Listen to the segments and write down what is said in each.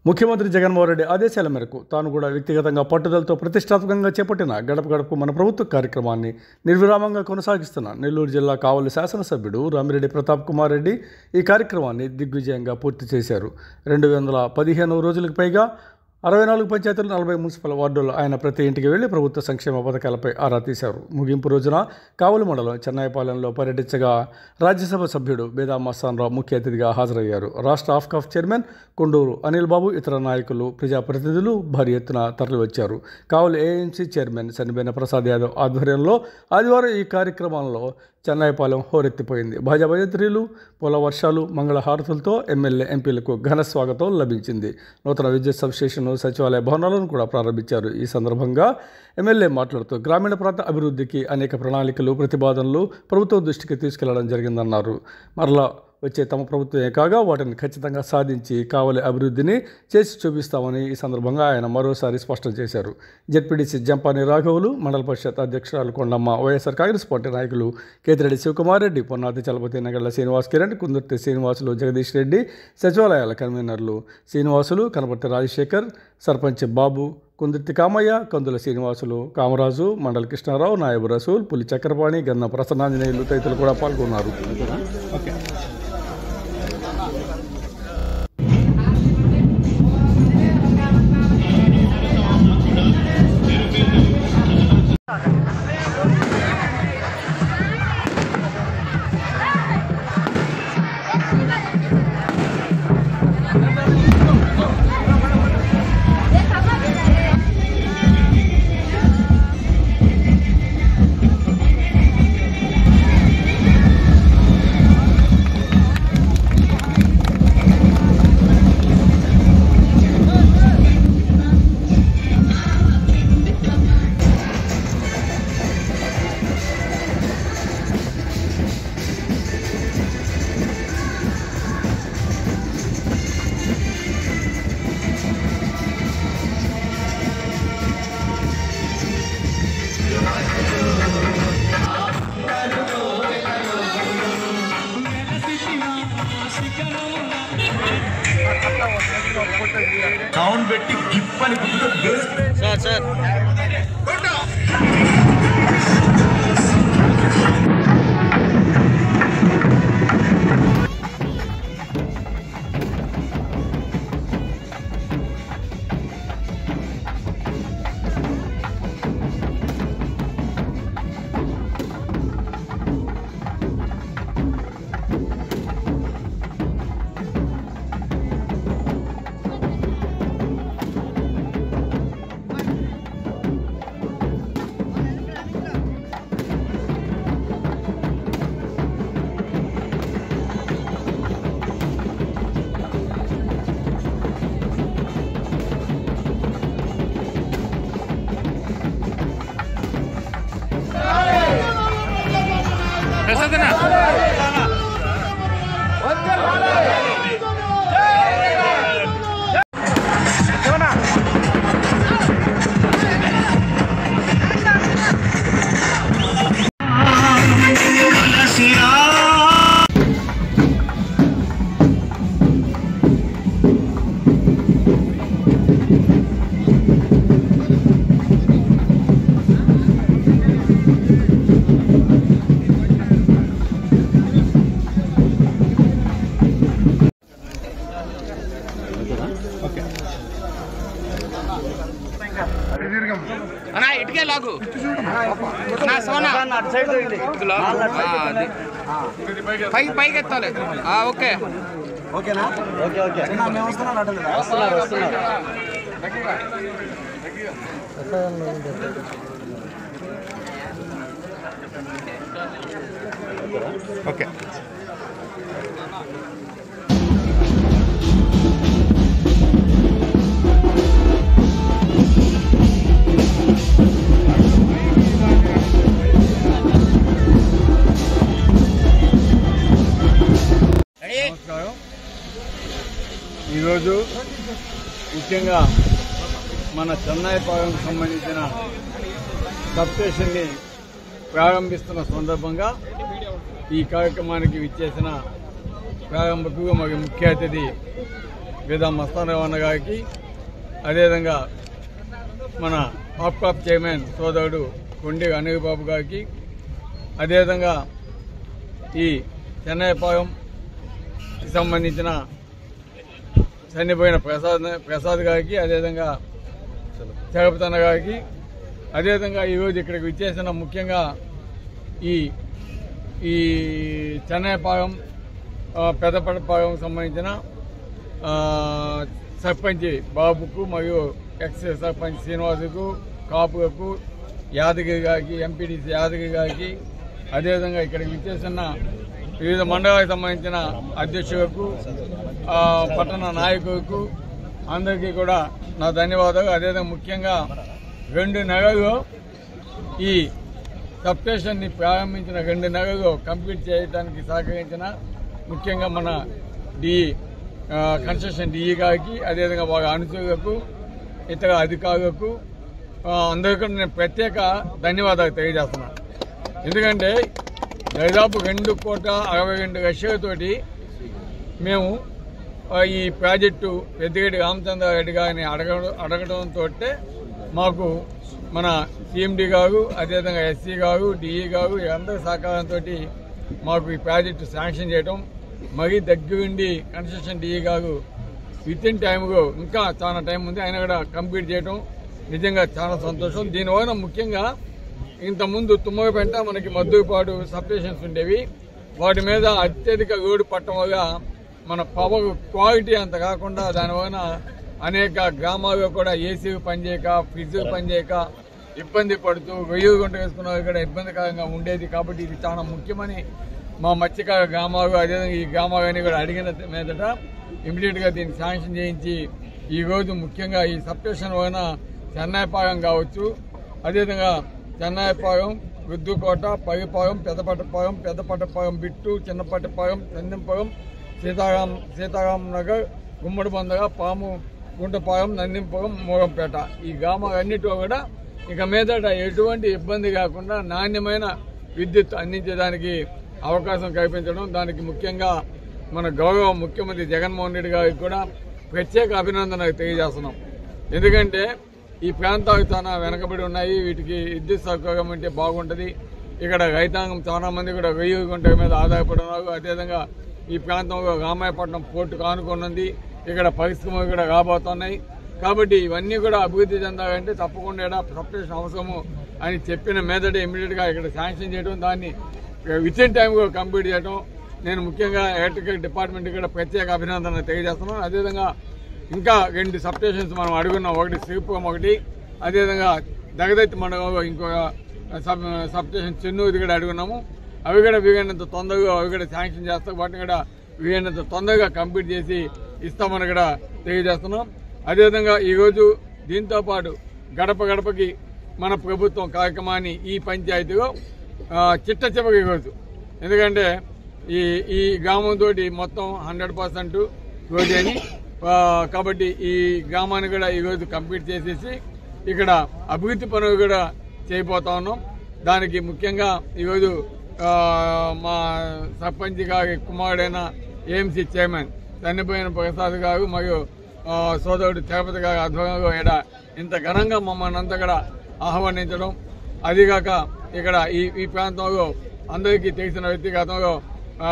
ముఖ్యమంత్రి జగన్మోహన్ రెడ్డి ఆదేశాల మేరకు తాను కూడా వ్యక్తిగతంగా పట్టుదలతో ప్రతిష్టాత్మకంగా చేపట్టిన గడప గడపకు మన ప్రభుత్వ కార్యక్రమాన్ని నిర్విరామంగా కొనసాగిస్తున్న నెల్లూరు జిల్లా కావలి శాసనసభ్యుడు రామిరెడ్డి ప్రతాప్ కుమార్ రెడ్డి ఈ కార్యక్రమాన్ని దిగ్విజయంగా పూర్తి చేశారు రెండు వందల పదిహేను రోజులకు పైగా అరవై నాలుగు పంచాయతీలు నలభై మున్సిపల్ వార్డుల్లో ఆయన ప్రతి ఇంటికి వెళ్లి ప్రభుత్వ సంక్షేమ పథకాలపై ఆరా తీశారు ముగింపు రోజున కావలి మండలం చెన్నైపాలెంలో పర్యటించగా రాజ్యసభ సభ్యుడు బేదా మస్తాన్రావు ముఖ్య అతిథిగా హాజరయ్యారు రాష్ట్ర ఆఫ్కాఫ్ చైర్మన్ కొండూరు అనిల్ బాబు ఇతర నాయకులు ప్రజాప్రతినిధులు భారీ ఎత్తున తరలివచ్చారు కావలి ఏఎంసీ చైర్మన్ సన్నిబేన ప్రసాద్ యాదవ్ ఆధ్వర్యంలో ఆదివారం ఈ కార్యక్రమంలో చెన్నైపాలెం హోరెత్తిపోయింది భాజపా భజంత్రీలు పొల వర్షాలు మంగళ హారతులతో ఎమ్మెల్యే ఎంపీలకు ఘన స్వాగతం లభించింది నూతన విద్యుత్ సబ్స్టేషన్ సచివాలయ భవనాలను కూడా ప్రారంభించారు ఈ సందర్భంగా ఎమ్మెల్యే మాట్లాడుతూ గ్రామీణ ప్రాంత అభివృద్ధికి అనేక ప్రణాళికలు ప్రతిపాదనలు ప్రభుత్వం దృష్టికి తీసుకెళ్లడం జరిగిందన్నారు మరలా వచ్చే తమ ప్రభుత్వమే కాగా వాటిని ఖచ్చితంగా సాధించి కావలి అభివృద్ధిని చేసి చూపిస్తామని ఈ సందర్భంగా ఆయన మరోసారి స్పష్టం చేశారు జెడ్పీడీసీ జంపాని రాఘవులు మండల పరిషత్ అధ్యక్షురాలు కొండమ్మ వైఎస్ఆర్ కాంగ్రెస్ పార్టీ నాయకులు కేతిరెడ్డి శివకుమార్ రెడ్డి పొన్నాతి చలపతి నగళ్ల శ్రీనివాస్ కిరణ్ కుందుర్తి శ్రీనివాసులు జగదీష్ రెడ్డి సచివాలయాల కన్వీనర్లు శ్రీనివాసులు కనపర్తి రాజశేఖర్ సర్పంచ్ బాబు కుందుర్తి కామయ్య కందుల శ్రీనివాసులు కామరాజు మండల కృష్ణారావు నాయబు రసూల్ పులి చక్రపాణి గన్న ప్రసన్నాంజనేయులు తదితరులు కూడా పాల్గొన్నారు సౌండ్ పెట్టి గిప్పని గుర్తు బేస్ సార్ సార్ అన్నా ఇటుకే లాగు నా సోనా ఇటుకు లాగు. ఆ, అది. పైకి పైకి ఎత్తాలి ఆ, ఓకే ఓకే నమస్కారం ఈరోజు ముఖ్యంగా మన చెన్నైపాలెంకు సంబంధించిన సబ్స్టేషన్ని ప్రారంభిస్తున్న సందర్భంగా ఈ కార్యక్రమానికి విచ్చేసిన ప్రారంభకు మరియు ముఖ్య అతిథి విధా మస్తానరావు అన్న గారికి అదేవిధంగా మన ఆప్కాప్ చైర్మన్ సోదరుడు కొండి అనిల్ బాబు గారికి అదేవిధంగా ఈ చెన్నైపాలెం సంబంధించిన చనిపోయిన ప్రసాద్ ప్రసాద్ గారికి అదేవిధంగా జగపతన్న గారికి అదేవిధంగా ఈరోజు ఇక్కడికి విచ్చేసిన ముఖ్యంగా ఈ ఈ చెన్నైపాలెం ఆ, పెద్దపడపాలెం సంబంధించిన ఆ, సర్పంచ్ బాబుకు మరియు ఎక్స్ సర్పంచ్ శ్రీనివాసుకు కాపులకు యాదగిరి గారికి ఎంపీటీసీ యాదగిరి గారికి అదేవిధంగా ఇక్కడికి విచ్చేసిన వివిధ మండలాలకు సంబంధించిన అధ్యక్షులకు ఆ, పట్టణ నాయకులకు అందరికీ కూడా నా ధన్యవాదాలు అదేవిధంగా ముఖ్యంగా రెండు నెలలు ఈ సబ్స్టేషన్ని ప్రారంభించిన రెండు నెలలు కంప్లీట్ చేయడానికి సహకరించిన ముఖ్యంగా మన డిఈ కన్స్ట్రక్షన్ డిఈ గారికి అదేవిధంగా వాళ్ళ అనుచరులకు ఇతర అధికారులకు ఆ, అందరికీ కూడా నేను ప్రత్యేక ధన్యవాదాలు తెలియజేస్తున్నాను ఎందుకంటే దాదాపు రెండు కోట్ల అరవై రెండు లక్షలతోటి మేము ఆ, ఈ ప్రాజెక్టు పెద్దిరెడ్డి రామచంద్రారెడ్డి గారిని అడగడం అడగడంతో మాకు మన సిఎండి గారు అదేవిధంగా ఎస్సీ గారు డిఈ గారు అందరి సహకారంతో మాకు ఈ ప్రాజెక్టు శాంక్షన్ చేయడం మరీ దగ్గరుండి కన్స్ట్రక్షన్ డిఈ గారు విత్ ఇన్ టైంలో ఇంకా చాలా టైం ఉంది ఆయన కూడా కంప్లీట్ చేయడం నిజంగా చాలా సంతోషం దీనివల్ల ముఖ్యంగా ఇంతకుముందు తుమ్మగపెంట మనకి మద్దుపాడు సబ్స్టేషన్స్ ఉండేవి వాటి మీద అత్యధిక లోడు పట్టడం వల్ల మన పవర్ క్వాలిటీ అంత కాకుండా దానివల్ల అనేక గ్రామాల్లో కూడా ఏసీ పనిచేయక ఫ్రిడ్జ్ పనిచేయక ఇబ్బంది పడుతూ వెయ్యి గుంట వేసుకున్న వాళ్ళు కూడా ఇబ్బందికరంగా ఉండేది కాబట్టి ఇది చాలా ముఖ్యమని మా మత్స్యకార గ్రామాలు అదేవిధంగా ఈ గ్రామాలన్నీ కూడా అడిగిన మీదట ఇమీడియట్ గా దీన్ని శాంక్షన్ చేయించి ఈ రోజు ముఖ్యంగా ఈ సబ్స్టేషన్ వలన చెన్నైపాలెం కావచ్చు అదేవిధంగా చెన్నైపాలెం రుద్దుకోట పగిపాలెం పెద్దపట్టపాలెం పెద్దపట్టపాలెం బిట్టు చిన్నపట్టపాలెం చందంపాలెం సీతారాం సీతారాం నగర్ గుమ్మడి బందగ పాము గుంటపాలెం నందింపురం మూగంపేట ఈ గ్రామాలన్నిటిలో కూడా ఇక మీదట ఎటువంటి ఇబ్బంది కాకుండా నాణ్యమైన విద్యుత్ అందించడానికి అవకాశం కల్పించడం దానికి ముఖ్యంగా మన గౌరవ ముఖ్యమంత్రి జగన్మోహన్ రెడ్డి గారికి కూడా ప్రత్యేక అభినందన తెలియజేస్తున్నాం ఎందుకంటే ఈ ప్రాంతాలు చాలా వెనకబడి ఉన్నాయి వీటికి విద్యుత్ సౌకర్యం అంటే బాగుంటుంది ఇక్కడ రైతాంగం చాలా మంది కూడా వెయ్యి గుంటల మీద ఆధారపడి ఉన్నారు అదేవిధంగా ఈ ప్రాంతంలో రామాయపట్నం పోర్టు కానుకొనుంది ఇక్కడ పరిశ్రమలు కూడా రాబోతున్నాయి కాబట్టి ఇవన్నీ కూడా అభివృద్ధి చెందాలంటే తప్పకుండా ఈడ సబ్స్టేషన్ అవసరము అని చెప్పిన మీదట ఇమీడియట్ గా ఇక్కడ శాంక్షన్ చేయడం దాన్ని విత్ ఇన్ టైం కంప్లీట్ చేయడం నేను ముఖ్యంగా ఎలక్ట్రికల్ డిపార్ట్మెంట్ కూడా ప్రత్యేక అభినందన తెలియజేస్తున్నాను అదేవిధంగా ఇంకా రెండు సబ్స్టేషన్స్ మనం అడుగున్నాం ఒకటి శ్రీపురం ఒకటి అదేవిధంగా దగదత్తి మండలంలో ఇంకొక సబ్ సబ్స్టేషన్ చెన్నూరు కూడా అడుగున్నాము అవి కూడా వీలైనంత తొందరగా అవి కూడా శాంక్షన్ చేస్తాం వాటిని కూడా వీలైనంత తొందరగా కంప్లీట్ చేసి ఇస్తామని కూడా తెలియజేస్తున్నాం అదేవిధంగా ఈరోజు దీంతో పాటు గడప గడపకి మన ప్రభుత్వం కార్యక్రమాన్ని ఈ పంచాయతీలో ఆ, చిట్ట చివరి రోజు ఎందుకంటే ఈ ఈ గ్రామంతో మొత్తం హండ్రెడ్ పర్సెంట్ రోడ్డు అని ఆ, కాబట్టి ఈ గ్రామాన్ని కూడా ఈరోజు కంప్లీట్ చేసేసి ఇక్కడ అభివృద్ధి పనులు కూడా చేయబోతా ఉన్నాం దానికి ముఖ్యంగా ఈరోజు ఆ, మా సర్పంచ్ గారి కుమారుడైన ఏఎంసీ చైర్మన్ చనిపోయిన ప్రసాద్ గారు మరియు ఆ, సోదరుడు తిరుపతి గారి ఆధ్వర్యంలో ఇక్కడ ఇంత ఘనంగా మమ్మల్ని అంతా కూడా ఆహ్వానించడం అదిగాక ఇక్కడ ఈ ఈ ప్రాంతంలో అందరికీ తెలిసిన వ్యక్తిగతంలో ఆ,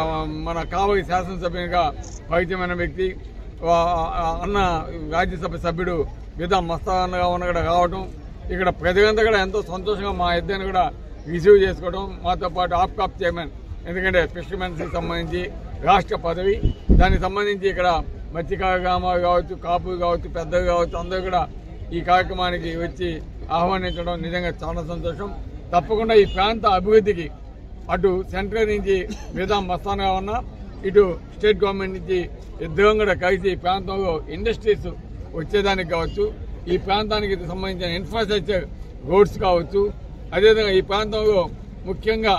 మన కావలి శాసనసభ్యునిగా పరిచయమైన వ్యక్తి వా- ఆ అన్న రాజ్యసభ సభ్యుడు విధా మస్తానగా ఉన్న కూడా రావడం ఇక్కడ ప్రజలంతా కూడా ఎంతో సంతోషంగా మా ఇద్దరిని కూడా రిసీవ్ చేసుకోవడం మాతో పాటు ఆప్కాప్ చైర్మన్ ఎందుకంటే ఫిషర్మెన్స్కి సంబంధించి రాష్ట్ర పదవి దానికి సంబంధించి ఇక్కడ మత్స్యకార గ్రామాలు కావచ్చు కాపు కావచ్చు పెద్దలు కావచ్చు అందరూ కూడా ఈ కార్యక్రమానికి వచ్చి ఆహ్వానించడం నిజంగా చాలా సంతోషం తప్పకుండా ఈ ప్రాంత అభివృద్ధికి అటు సెంట్రల్ నుంచి మిగతా మస్తాన్గా ఉన్న ఇటు స్టేట్ గవర్నమెంట్ నుంచి ఇద్దరం కూడా కలిసి ఈ ప్రాంతంలో ఇండస్ట్రీస్ వచ్చేదానికి కావచ్చు ఈ ప్రాంతానికి సంబంధించిన ఇన్ఫ్రాస్ట్రక్చర్ రోడ్స్ కావచ్చు అదేవిధంగా ఈ ప్రాంతంలో ముఖ్యంగా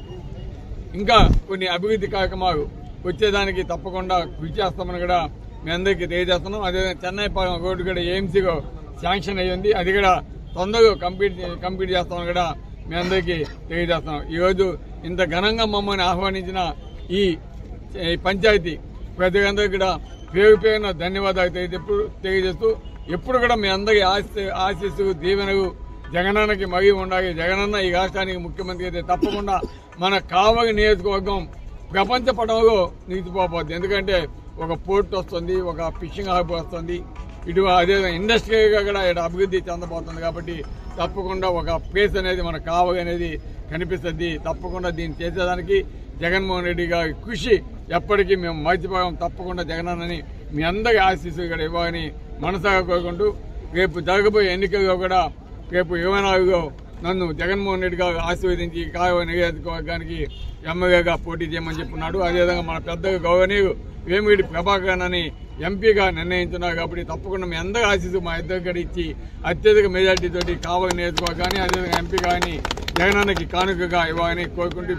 ఇంకా కొన్ని అభివృద్ధి కార్యక్రమాలు వచ్చేదానికి తప్పకుండా కృషి చేస్తామని కూడా మీ అందరికీ తెలియజేస్తున్నాం అదేవిధంగా చెన్నై పాలెం రోడ్డు కూడా ఏఎంసీగా శాంక్షన్ అయ్యింది అది కూడా తొందరగా కంప్లీట్ కంప్లీట్ చేస్తామని కూడా మీ అందరికీ తెలియజేస్తున్నాం ఈరోజు ఇంత ఘనంగా మమ్మల్ని ఆహ్వానించిన ఈ ఈ పంచాయతీ ప్రజలందరికీ కూడా పేరు పేరున ధన్యవాదాలు తెలియజెప్పు తెలియజేస్తూ ఎప్పుడు కూడా మీ అందరి ఆశ ఆశీస్సు దీవెనకు జగనన్నకి మగి ఉండాలి జగనన్న ఈ రాష్ట్రానికి ముఖ్యమంత్రి అయితే తప్పకుండా మన కావలి నియోజకవర్గం ప్రపంచ పటంలో నిలిచిపోబోద్ది ఎందుకంటే ఒక పోర్ట్ వస్తుంది ఒక ఫిషింగ్ హార్బర్ వస్తుంది ఇటు అదే ఇండస్ట్రీగా కూడా ఇక్కడ అభివృద్ధి చెందబోతుంది కాబట్టి తప్పకుండా ఒక ప్లేస్ అనేది మన కావలి అనేది కనిపిస్తుంది తప్పకుండా దీన్ని చేసేదానికి జగన్మోహన్ రెడ్డి గారి కృషి ఎప్పటికీ మేము మర్చిపోయాం తప్పకుండా జగనన్నని మీ అందరి ఆశీస్సు ఇక్కడ ఇవ్వాలని మనసాగా కోరుకుంటూ రేపు జరగబోయే ఎన్నికల్లో కూడా రేపు ఇరవై నాలుగులో నన్ను జగన్మోహన్ రెడ్డి గారు ఆశీర్వదించి కాయ నియోజకవర్గానికి ఎమ్మెల్యేగా పోటీ చేయమని చెప్పున్నాడు అదేవిధంగా మన పెద్దగా గౌరవనీయులు వేమిడి ప్రభాకర్ అని ఎంపీగా నిర్ణయించున్నారు కాబట్టి తప్పకుండా మీ అందరి ఆశీస్సు మా ఇద్దరు కూడా ఇచ్చి అత్యధిక మెజార్టీ తోటి కావలి నియోజకవర్గాన్ని అదేవిధంగా ఎంపీ కానీ జగనన్నకి కానుకగా ఇవ్వాలని కోరుకుంటూ